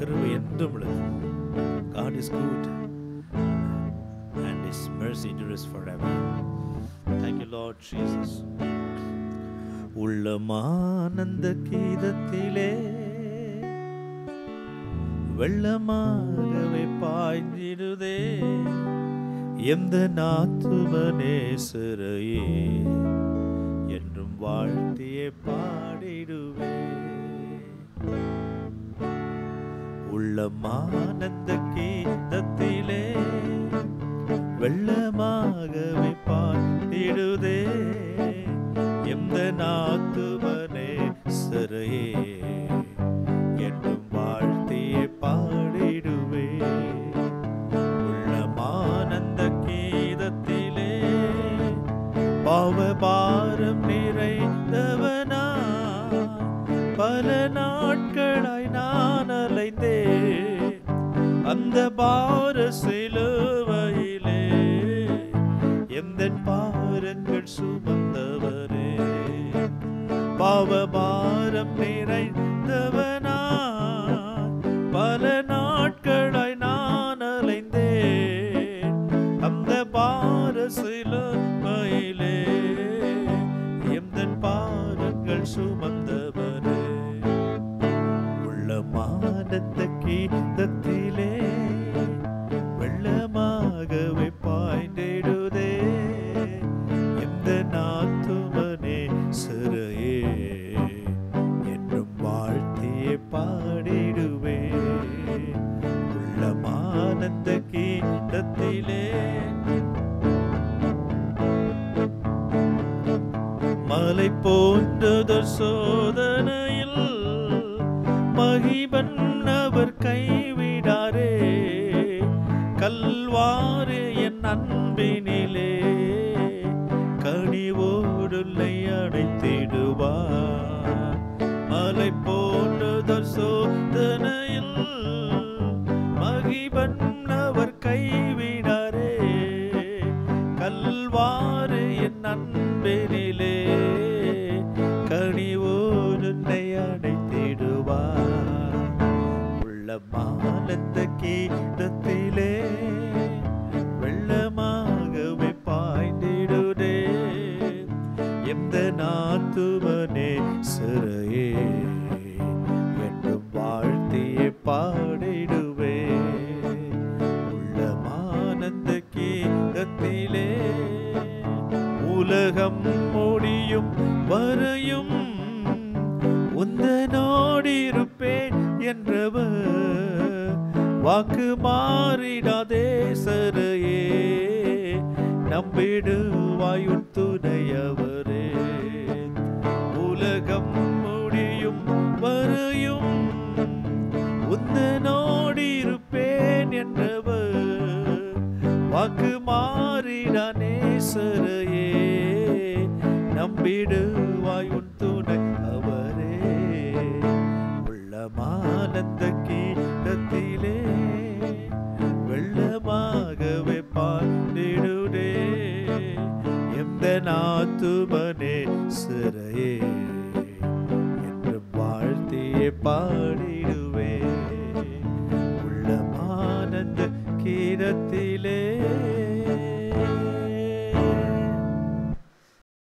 கிருபை என்றும் உள்ளது God is good and his mercy endures forever thank you Lord Jesus உள்ளமானந்த கீதத்திலே வெள்ளமாகவே பாய்ந்திடுதே எந்த நாத்துமனேசரையே என்றும் வாழ்த்தியே பாடிடுவே உள்ளமானந்த கீதத்திலே வெள்ளமாகவே பாடிடுதே எந்த நாத்துமனே சிறையே என்றும் வாழ்த்தியே பாடிடுவே உள்ளமானந்த கீதத்திலே பாவபாரம் நிறைந்தவனா பல நாட்களாய் நான் அலைந்தே அந்த பார சிலுவையிலே எந்த பாரங்கள் சுமந்தவரே பாவபாரம் நிறைந்தவனா பல நாட்களாய் நான் அலைந்தேன் அந்த பார சிலுவையிலே எந்தன் பாரங்கள் சுமந்தவரே உள்ளமானந்த கீதத்திலே வெள்ளமாகவே பாய்ந்திடுதே எந்த நாத்துமனே சிறையே என்றும் வாழ்த்தியே பாடிடுவே உள்ளமானந்த கீதத்திலே மலை போன்றதொரு சோதனையில் மகிபன் அவர் கைவிடாரே கல்வாறு என் அன்பினிலே கனிவோடுள்ளை அடைத்திடுவார் மலை போன்றதொரு சோதனையில் மகிபன் அவர் கைவிடாரே கல்வாறு என் அன்பினிலே கனிவோருன்னை அடைத்திடுவார் உள்ளமானந்த கீதத்திலே வெள்ளமாகவே பாய்ந்திடுதே எந்த நாத்துவனே சிறையே என்றும் வாழ்த்தியே பாடிடுவே உள்ளமானந்த கீதத்திலே உலகம் முடியும் வரையும் உந்தனோடிருப்பேன் என்றவர் வாக்கு மாறிடாதே சரையே நம்பிடுவாயுன் துணையவரே உலகம் முடியும் வரையும் உந்தனோடிருப்பேன் என்றவர் வாக்கு மாறிடா நேசரையே நம்பிடுவாய் உன் துணை அவரே உள்ளமானந்த கீழத்திலே வெள்ளமாகவே பாண்டிடுடே எந்த நாத்துமனே சிறையே என்று வாழ்த்தியே பாடி